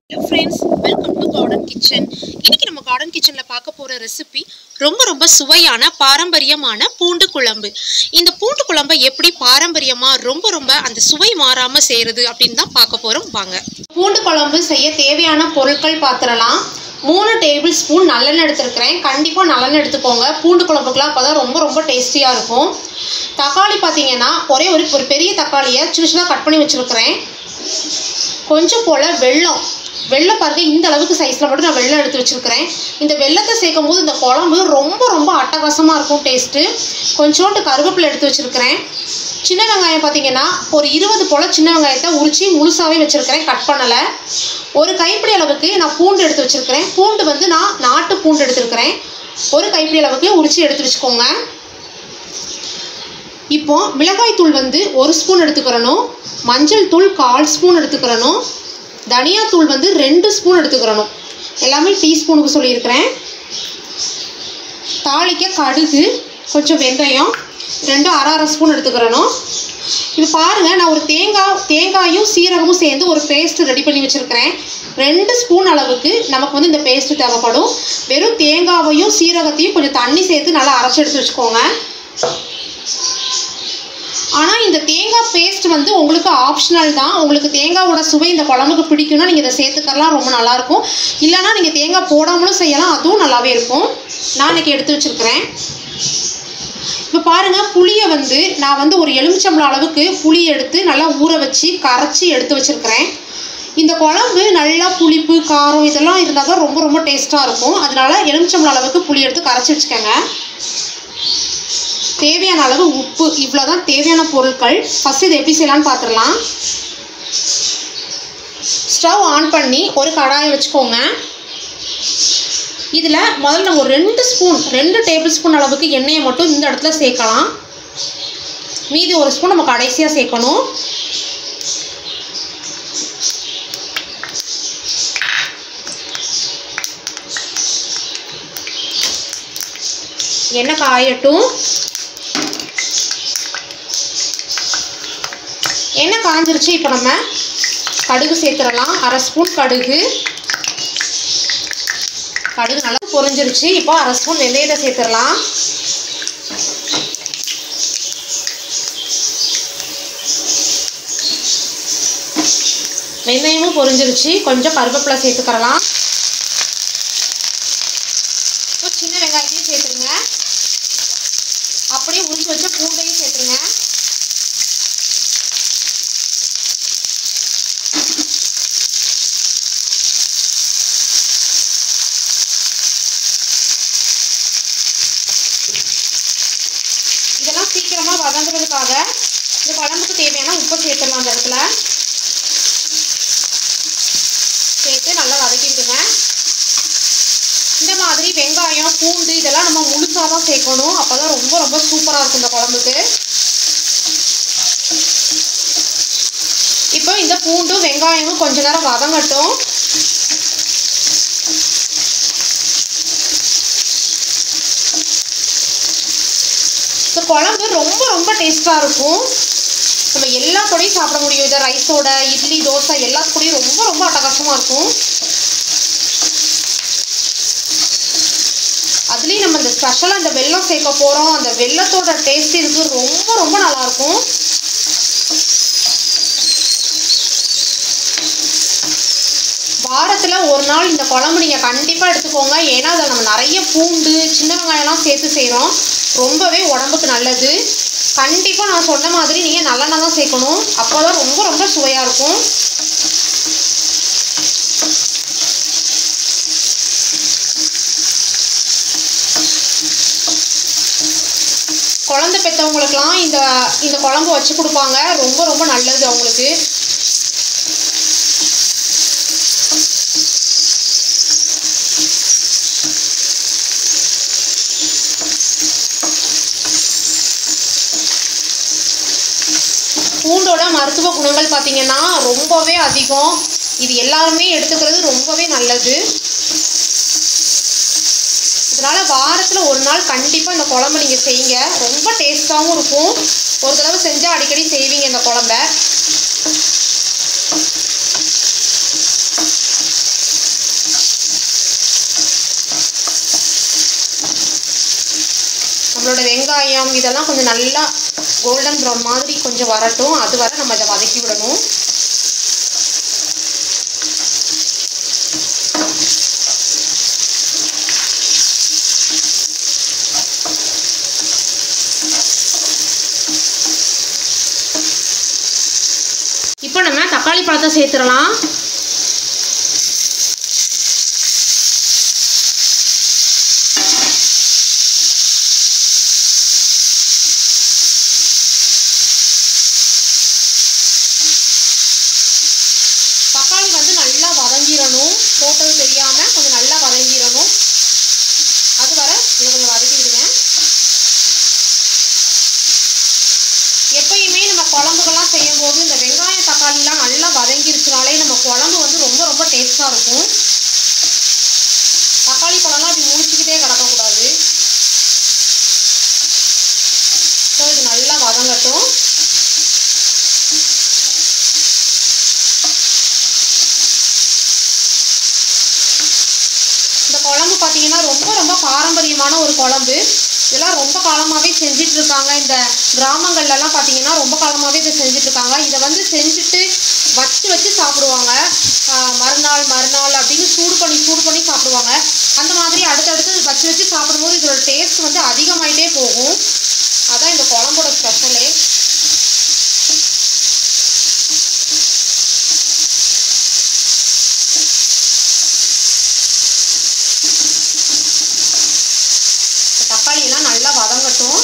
hello friends welcome to garden kitchen இன்னைக்கு நம்ம garden கிச்சனில் பார்க்க போகிற ரெசிபி ரொம்ப ரொம்ப சுவையான பாரம்பரியமான பூண்டு குழம்பு இந்த பூண்டு குழம்பை எப்படி பாரம்பரியமாக ரொம்ப ரொம்ப அந்த சுவை மாறாமல் செய்கிறது அப்படின்னு தான் பார்க்க போகிறோம் வாங்க பூண்டு குழம்பு செய்ய தேவையான பொருட்கள் பார்த்துடலாம் மூணு டேபிள் ஸ்பூன் நல்லெண்ணெய் எடுத்துருக்கிறேன் கண்டிப்பாக நல்லெண்ணெய் எடுத்துக்கோங்க பூண்டு குழம்புக்குலாம் அப்போ தான் ரொம்ப ரொம்ப டேஸ்டியாக இருக்கும் தக்காளி பார்த்தீங்கன்னா ஒரே ஒரு ஒரு பெரிய தக்காளியை சின்ன சின்னதாக கட் பண்ணி வச்சுருக்கிறேன் கொஞ்சம் போல் வெல்லம் வெள்ளம் பாருங்க இந்த அளவுக்கு சைஸில் மட்டும் நான் வெள்ளம் எடுத்து வச்சுருக்கிறேன் இந்த வெள்ளத்தை சேர்க்கும் போது இந்த குழம்பு ரொம்ப ரொம்ப அட்டகாசமாக இருக்கும் டேஸ்ட்டு கொஞ்சோண்டு கருவேப்பிலை எடுத்து வச்சுருக்கிறேன் சின்ன வெங்காயம் பார்த்தீங்கன்னா ஒரு இருபது போல் சின்ன வெங்காயத்தை உரித்து முழுசாகவே வச்சுருக்கிறேன் கட் பண்ணலை ஒரு கைப்பிடி அளவுக்கு நான் பூண்டு எடுத்து வச்சுருக்கிறேன் பூண்டு வந்து நான் நாட்டு பூண்டு எடுத்துருக்கிறேன் ஒரு கைப்பிடி அளவுக்கு உரித்து எடுத்து வச்சுக்கோங்க இப்போ மிளகாய் தூள் வந்து ஒரு ஸ்பூன் எடுத்துக்கிறணும் மஞ்சள் தூள் கால் ஸ்பூன் எடுத்துக்கிறணும் தனியாத்தூள் வந்து ரெண்டு ஸ்பூன் எடுத்துக்கிறணும் எல்லாமே டீஸ்பூனுக்கு சொல்லியிருக்கிறேன் தாளிக்க கடுகு கொஞ்சம் வெந்தயம் ரெண்டும் அரை அரை ஸ்பூன் எடுத்துக்கிறணும் இது பாருங்கள் நான் ஒரு தேங்காய் தேங்காயும் சீரகமும் சேர்ந்து ஒரு பேஸ்ட் ரெடி பண்ணி வச்சுருக்கிறேன் ரெண்டு ஸ்பூன் அளவுக்கு நமக்கு வந்து இந்த பேஸ்ட்டு தேவைப்படும் வெறும் தேங்காவையும் சீரகத்தையும் கொஞ்சம் தண்ணி சேர்த்து நல்லா அரைச்சி எடுத்து வச்சுக்கோங்க ஆனால் இந்த தேங்காய் பேஸ்ட் வந்து உங்களுக்கு ஆப்ஷனல் தான் உங்களுக்கு தேங்காவோட சுவை இந்த குழம்புக்கு பிடிக்கும்னா நீங்கள் இதை சேர்த்துக்கலாம் ரொம்ப நல்லாயிருக்கும் இல்லைனா நீங்கள் தேங்காய் போடாமலும் செய்யலாம் அதுவும் நல்லாவே இருக்கும் நான் இன்றைக்கி எடுத்து வச்சுருக்கிறேன் இப்போ பாருங்கள் புளியை வந்து நான் வந்து ஒரு எலுமிச்சம்பளம் அளவுக்கு புளி எடுத்து நல்லா ஊற வச்சு கரைச்சி எடுத்து வச்சுருக்கிறேன் இந்த குழம்பு நல்லா புளிப்பு காரம் இதெல்லாம் இருந்தால் தான் ரொம்ப ரொம்ப டேஸ்ட்டாக இருக்கும் அதனால எலுமிச்சம்பளம் அளவுக்கு புளி எடுத்து கரைச்சி வச்சுக்கோங்க தேவையான அளவு உப்பு இவ்வளோ தான் தேவையான பொருட்கள் ஃபஸ்ட் இது எப்படி செய்யலாம்னு பார்த்துடலாம் ஸ்டவ் ஆன் பண்ணி ஒரு கடாயை வச்சுக்கோங்க இதில் முதல்ல ஒரு ரெண்டு ஸ்பூன் ரெண்டு டேபிள் ஸ்பூன் அளவுக்கு எண்ணெயை மட்டும் இந்த இடத்துல சேர்க்கலாம் மீதி ஒரு ஸ்பூன் நம்ம கடைசியாக சேர்க்கணும் எண்ணெய் காயட்டும் எண்ணெய் காஞ்சிருச்சு இப்போ நம்ம கடுகு சேர்த்துடலாம் அரை ஸ்பூன் கடுகு கடுகு நல்லா பொரிஞ்சிருச்சு இப்போ அரை ஸ்பூன் வெந்தயத்தை சேர்த்துடலாம் வெந்தயமும் பொரிஞ்சிருச்சு கொஞ்சம் கருவேப்பிலை சேர்த்துக்கிறலாம் இப்போ சின்ன வெங்காயத்தையும் சேர்த்துருங்க அப்படியே உரிச்சு வச்ச பூண்டையும் சேர்த்துருங்க இதெல்லாம் சீக்கிரமாக வதங்குறதுக்காக இந்த குழம்புக்கு தேவையான உப்பு சேர்த்துடலாம் அந்த இடத்துல சேர்த்து நல்லா வதக்கி விடுங்க இந்த மாதிரி வெங்காயம் பூண்டு இதெல்லாம் நம்ம முழுசாக தான் சேர்க்கணும் அப்போ தான் ரொம்ப ரொம்ப சூப்பராக இருக்கும் இந்த குழம்புக்கு இப்போ இந்த பூண்டும் வெங்காயமும் கொஞ்ச நேரம் வதங்கட்டும் இந்த குழம்பு ரொம்ப ரொம்ப டேஸ்ட்டாக இருக்கும் நம்ம எல்லா கூடயும் சாப்பிட முடியும் இதை ரைஸோட இட்லி தோசை எல்லாத்து கூடயும் ரொம்ப ரொம்ப அட்டகாசமாக இருக்கும் அதுலேயும் நம்ம இந்த ஸ்பெஷலாக இந்த வெல்லம் சேர்க்க போகிறோம் அந்த வெள்ளத்தோட டேஸ்ட் இதுக்கு ரொம்ப ரொம்ப நல்லாயிருக்கும் வாரத்தில் ஒரு நாள் இந்த குழம்பு நீங்கள் கண்டிப்பாக எடுத்துக்கோங்க ஏன்னா அதில் நம்ம நிறைய பூண்டு சின்ன வெங்காயம்லாம் சேர்த்து செய்கிறோம் ரொம்பவே உடம்புக்கு நல்லது கண்டிப்பாக நான் சொன்ன மாதிரி நீங்கள் நல்லெண்ணெய் தான் சேர்க்கணும் அப்போ தான் ரொம்ப ரொம்ப சுவையாக இருக்கும் குழந்தை பெற்றவங்களுக்கெல்லாம் இந்த இந்த குழம்பு வச்சு கொடுப்பாங்க ரொம்ப ரொம்ப நல்லது அவங்களுக்கு பூண்டோட மருத்துவ குணங்கள் பார்த்தீங்கன்னா ரொம்பவே அதிகம் இது எல்லாருமே எடுத்துக்கிறது ரொம்பவே நல்லது இதனால் வாரத்தில் ஒரு நாள் கண்டிப்பாக இந்த குழம்பு நீங்கள் செய்யுங்க ரொம்ப டேஸ்ட்டாகவும் இருக்கும் ஒரு தடவை செஞ்சால் அடிக்கடி செய்வீங்க இந்த குழம்ப நம்மளோட வெங்காயம் இதெல்லாம் கொஞ்சம் நல்லா கோல்டன் ப்ரௌன் மாதிரி கொஞ்சம் வரட்டும் அது வரை நம்ம இதை வதக்கி விடணும் இப்போ நம்ம தக்காளி பழத்தை சேர்த்துடலாம் தக்காளி வந்து நல்லா வதங்கிடணும் போட்டது தெரியாமல் கொஞ்சம் நல்லா வதங்கிடணும் அது வர இதை கொஞ்சம் வதக்கி விடுங்க எப்பயுமே நம்ம குழம்புகள்லாம் செய்யும்போது இந்த வெங்காயம் தக்காளிலாம் நல்லா வதங்கிருச்சுனாலே நம்ம குழம்பு வந்து ரொம்ப ரொம்ப டேஸ்ட்டாக இருக்கும் தக்காளி பழம்லாம் இப்படி முடிச்சுக்கிட்டே கிடக்கக்கூடாது ஸோ இது நல்லா வதங்கட்டும் இந்த குழம்பு பார்த்தீங்கன்னா ரொம்ப ரொம்ப பாரம்பரியமான ஒரு குழம்பு இதெல்லாம் ரொம்ப காலமாகவே செஞ்சுட்டு இருக்காங்க இந்த கிராமங்கள்லலாம் பார்த்தீங்கன்னா ரொம்ப காலமாகவே இதை செஞ்சுட்டு இருக்காங்க இதை வந்து செஞ்சுட்டு வச்சு வச்சு சாப்பிடுவாங்க ஆஹ் மறுநாள் மறுநாள் அப்படின்னு சூடு பண்ணி சூடு பண்ணி சாப்பிடுவாங்க அந்த மாதிரி அடுத்தடுத்து வச்சு வச்சு சாப்பிடும்போது இதோட டேஸ்ட் வந்து அதிகமாயிட்டே போகும் அதான் இந்த குழம்போட ஸ்பெஷலே தக்காளி எல்லாம் நல்லா வதங்கட்டும்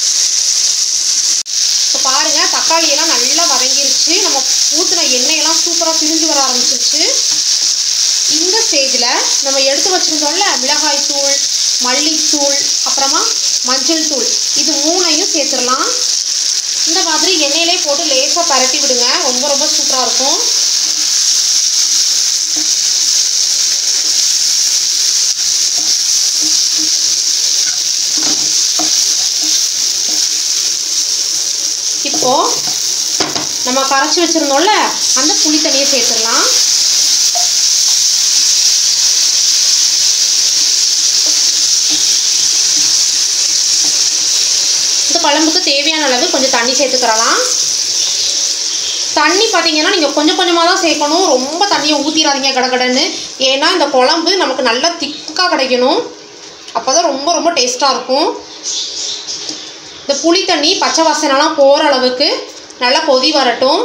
இப்போ பாருங்க தக்காளி எல்லாம் நல்லா வதங்கிருச்சு நம்ம ஊற்றின எண்ணெயெல்லாம் சூப்பராக பிரிஞ்சு வர ஆரம்பிச்சிருச்சு இந்த ஸ்டேஜில் நம்ம எடுத்து வச்சுருந்தோம்ல மிளகாய் தூள் மல்லித்தூள் அப்புறமா மஞ்சள் தூள் இது மூணையும் சேர்த்துடலாம் இந்த மாதிரி எண்ணெயிலே போட்டு லேசாக பரட்டி விடுங்க ரொம்ப ரொம்ப சூப்பராக இருக்கும் இப்போ நம்ம கரைச்சி வச்சிருந்தோம்ல அந்த புளி தண்ணியை சேர்த்துடலாம் இந்த குழம்புக்கு தேவையான அளவு கொஞ்சம் தண்ணி சேர்த்துக்கிறலாம் தண்ணி பார்த்தீங்கன்னா நீங்கள் கொஞ்சம் கொஞ்சமாக தான் சேர்க்கணும் ரொம்ப தண்ணியை ஊற்றிடாதீங்க கடகடன்னு ஏன்னா இந்த குழம்பு நமக்கு நல்லா திக்காக கிடைக்கணும் அப்போ தான் ரொம்ப ரொம்ப டேஸ்ட்டாக இருக்கும் இந்த புளி தண்ணி பச்சை வாசனைலாம் போகிற அளவுக்கு நல்லா கொதி வரட்டும்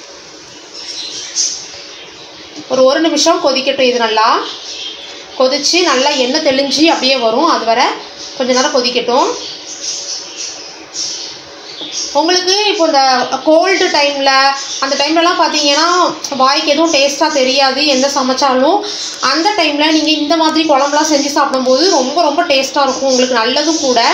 ஒரு ஒரு நிமிஷம் கொதிக்கட்டும் இது நல்லா கொதிச்சு நல்லா எண்ணெய் தெளிஞ்சு அப்படியே வரும் அது வரை கொஞ்ச நேரம் கொதிக்கட்டும் உங்களுக்கு இப்போ இந்த கோல்டு டைமில் அந்த டைம்லலாம் பார்த்தீங்கன்னா வாய்க்கு எதுவும் டேஸ்ட்டாக தெரியாது எந்த சமைச்சாலும் அந்த டைமில் நீங்கள் இந்த மாதிரி குழம்புலாம் செஞ்சு சாப்பிடும்போது ரொம்ப ரொம்ப டேஸ்ட்டாக இருக்கும் உங்களுக்கு நல்லதும் கூட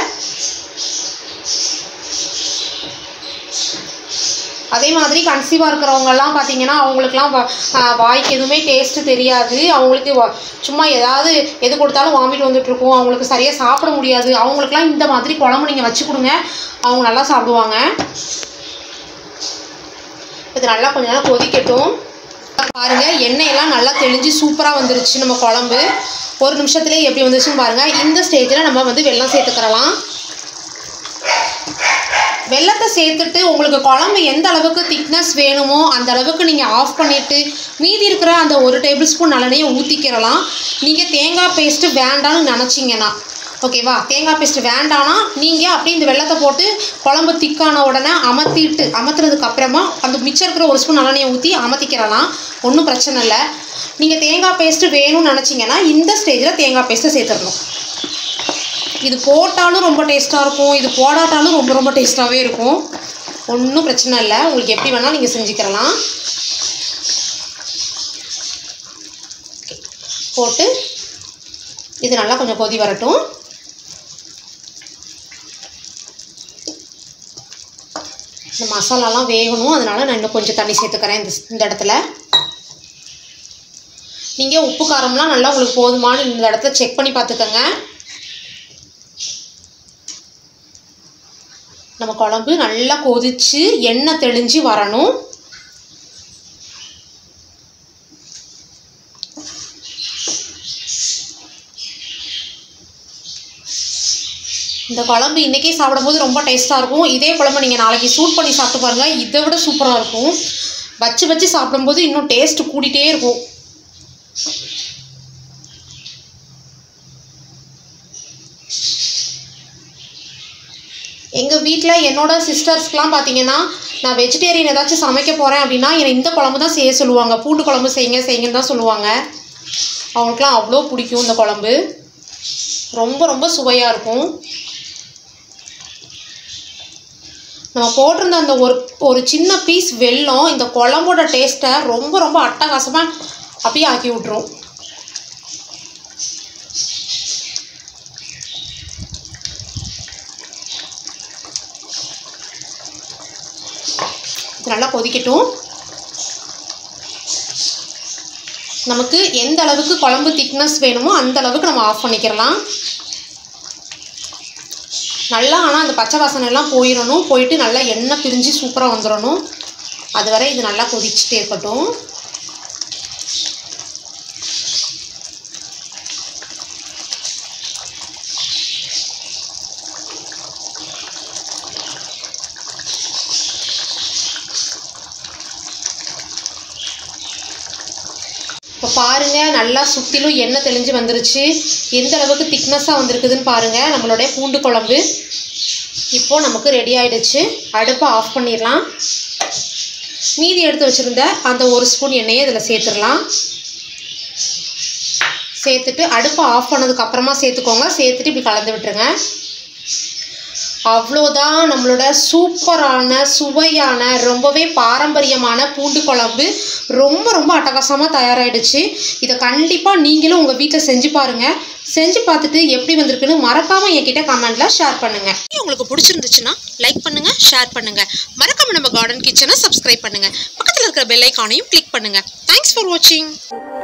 அதே மாதிரி கன்சீவாக இருக்கிறவங்கெல்லாம் பார்த்தீங்கன்னா அவங்களுக்குலாம் வா- ஆஹ் வாய்க்கு எதுவுமே டேஸ்ட்டு தெரியாது அவங்களுக்கு வா- சும்மா ஏதாவது எது கொடுத்தாலும் வாமிட் வந்துட்டு இருக்கும் அவங்களுக்கு சரியாக சாப்பிட முடியாது அவங்களுக்குலாம் இந்த மாதிரி குழம்பு நீங்கள் வச்சு கொடுங்க அவங்க நல்லா சாப்பிடுவாங்க இது நல்லா கொஞ்ச நேரம் கொதிக்கட்டும் பாருங்க எண்ணெயெல்லாம் நல்லா தெளிஞ்சு சூப்பராக வந்துருச்சு நம்ம குழம்பு ஒரு நிமிஷத்துலேயே எப்படி வந்துருச்சுன்னு பாருங்க இந்த ஸ்டேஜில் நம்ம வந்து வெல்லம் சேர்த்துக்கிறலாம் வெல்லத்தை சேர்த்துட்டு உங்களுக்கு குழம்பு எந்த அளவுக்கு திக்னஸ் வேணுமோ அந்த அளவுக்கு நீங்கள் ஆஃப் பண்ணிவிட்டு மீதி இருக்கிற அந்த ஒரு டேபிள் ஸ்பூன் நல்லெண்ணெயை ஊற்றிக்கிறலாம் நீங்கள் தேங்காய் பேஸ்ட்டு வேண்டாம்னு நினச்சிங்கன்னா ஓகேவா தேங்காய் பேஸ்ட் வேண்டாம்னா நீங்கள் அப்படியே இந்த வெள்ளத்தை போட்டு குழம்பு திக்கான உடனே அமர்த்திட்டு அமர்த்துறதுக்கு அப்புறமா அந்த மிச்சம் இருக்கிற ஒரு ஸ்பூன் நல்லெண்ணெயை ஊற்றி அமர்த்திக்கிறலாம் ஒன்றும் பிரச்சனை இல்லை நீங்கள் தேங்காய் பேஸ்ட்டு வேணும்னு நினச்சிங்கன்னா இந்த ஸ்டேஜில் தேங்காய் பேஸ்ட்டை சேர்த்துடணும் இது போட்டாலும் ரொம்ப டேஸ்ட்டாக இருக்கும் இது போடாட்டாலும் ரொம்ப ரொம்ப டேஸ்ட்டாகவே இருக்கும் ஒன்றும் பிரச்சனை இல்லை உங்களுக்கு எப்படி வேணாலும் நீங்கள் செஞ்சுக்கிறலாம் போட்டு இது நல்லா கொஞ்சம் கொதி வரட்டும் இந்த மசாலாலாம் வேகணும் அதனால நான் இன்னும் கொஞ்சம் தண்ணி சேர்த்துக்கிறேன் இந்த இந்த இடத்துல நீங்கள் உப்பு காரம்லாம் நல்லா உங்களுக்கு போதுமானு இந்த இடத்துல செக் பண்ணி பார்த்துக்கோங்க நம்ம குழம்பு நல்லா கொதிச்சு எண்ணெய் தெளிஞ்சு வரணும் இந்த குழம்பு இன்றைக்கே சாப்பிடும்போது ரொம்ப டேஸ்ட்டாக இருக்கும் இதே குழம்பு நீங்கள் நாளைக்கு சூட் பண்ணி சாப்பிட்டு பாருங்கள் இதை விட சூப்பராக இருக்கும் வச்சு வச்சு சாப்பிடும்போது இன்னும் டேஸ்ட் கூடிட்டே இருக்கும் எங்கள் வீட்டில் என்னோட சிஸ்டர்ஸ்க்கெலாம் பார்த்தீங்கன்னா நான் வெஜிடேரியன் ஏதாச்சும் சமைக்க போகிறேன் அப்படின்னா என்னை இந்த குழம்பு தான் செய்ய சொல்லுவாங்க பூண்டு குழம்பு செய்யுங்க செய்யுங்கன்னு தான் சொல்லுவாங்க அவங்களுக்குலாம் அவ்வளோ பிடிக்கும் இந்த குழம்பு ரொம்ப ரொம்ப சுவையாக இருக்கும் நம்ம போட்டிருந்த அந்த ஒரு ஒரு சின்ன பீஸ் வெல்லம் இந்த குழம்போட டேஸ்ட்டை ரொம்ப ரொம்ப அட்டகாசமாக அப்படியே ஆக்கி விட்ரும் இது நல்லா கொதிக்கட்டும் நமக்கு எந்த அளவுக்கு குழம்பு திக்னஸ் வேணுமோ அந்த அளவுக்கு நம்ம ஆஃப் பண்ணிக்கிறலாம் நல்லா ஆனால் அந்த பச்சை வாசனை எல்லாம் போயிடணும் போயிட்டு நல்லா எண்ணெய் பிரிஞ்சு சூப்பராக வந்துடணும் அது வரை இது நல்லா கொதிச்சுட்டே இருக்கட்டும் இப்போ பாருங்கள் நல்லா சுற்றிலும் எண்ணெய் தெளிஞ்சு வந்துருச்சு எந்த அளவுக்கு திக்னஸாக வந்திருக்குதுன்னு பாருங்கள் நம்மளுடைய பூண்டு குழம்பு இப்போது நமக்கு ரெடி ஆயிடுச்சு அடுப்பை ஆஃப் பண்ணிடலாம் மீதி எடுத்து வச்சுருந்த அந்த ஒரு ஸ்பூன் எண்ணெயை இதில் சேர்த்துடலாம் சேர்த்துட்டு அடுப்பை ஆஃப் பண்ணதுக்கு அப்புறமா சேர்த்துக்கோங்க சேர்த்துட்டு இப்படி கலந்து விட்டுருங்க அவ்வளோதான் நம்மளோட சூப்பரான சுவையான ரொம்பவே பாரம்பரியமான பூண்டு குழம்பு ரொம்ப ரொம்ப அட்டகாசமாக தயாராகிடுச்சு இதை கண்டிப்பாக நீங்களும் உங்கள் வீட்டில் செஞ்சு பாருங்கள் செஞ்சு பார்த்துட்டு எப்படி வந்திருக்குன்னு மறக்காமல் என்கிட்ட கமெண்ட்டில் ஷேர் பண்ணுங்கள் உங்களுக்கு பிடிச்சிருந்துச்சுன்னா லைக் பண்ணுங்கள் ஷேர் பண்ணுங்கள் மறக்காமல் நம்ம கார்டன் கிச்சனை சப்ஸ்கிரைப் பண்ணுங்கள் பக்கத்தில் இருக்கிற பெல் ஐக்கானையும் கிளிக் பண்ணுங்கள் தேங்க்ஸ் ஃபார் வாட்சிங்